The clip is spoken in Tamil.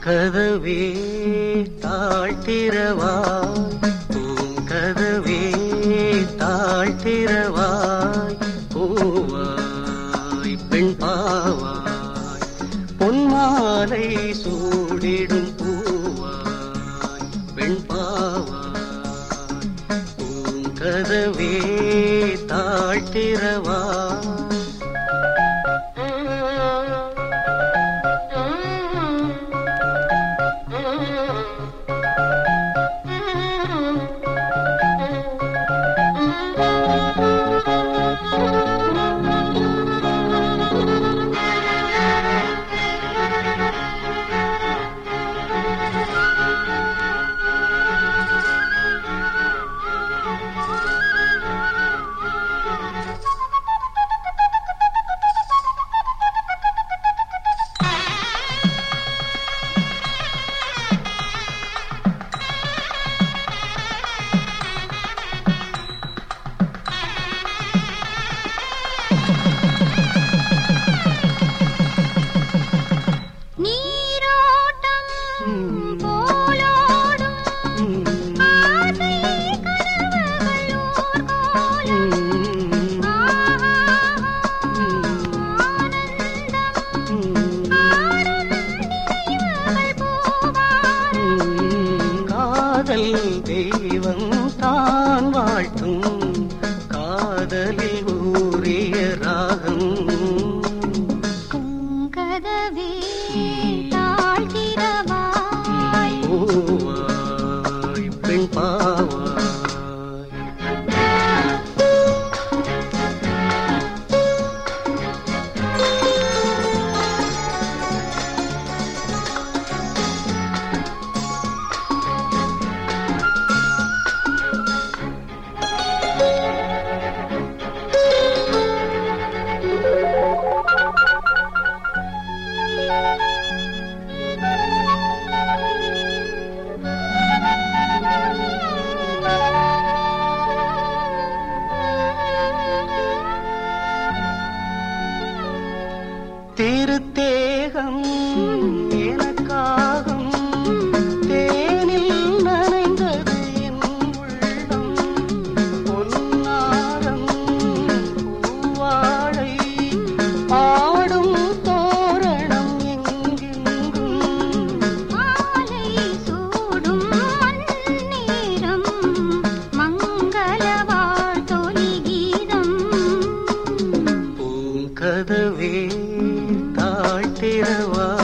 பூங்கதவே தாழ்த்திரவாய் பூங்கதவே தாழ்த்திரவாய் பூவாய் பெண் பாவாய் பொன்மாலை சூடிடும் பூவாய் பெண் பாவாய் பூங்கதவே தாழ்த்திரவாய் நீரோட்டம் போலோடும் ஆசை கனவுகள் ஊர்கோலம் காதல் தெய்வம் தான் வாழ்த்தும் காதலில் ஊறிய ராகம் பூங்கதவே தாழ்த்திரவாய் பூவாய் பெண் பாவாய் திருத்தேகம் எனக்காகும் தேனில் நனைந்தது என் உள்ளம் பொன்னாரம் பூவாழை ஆடும் தோரணம் எங்கெங்கும் மாலை சூடும் மண்ணீரம் மங்கள வாழ்த்தொலி கீதம் பூங்கதவே தாழ்த்திரவா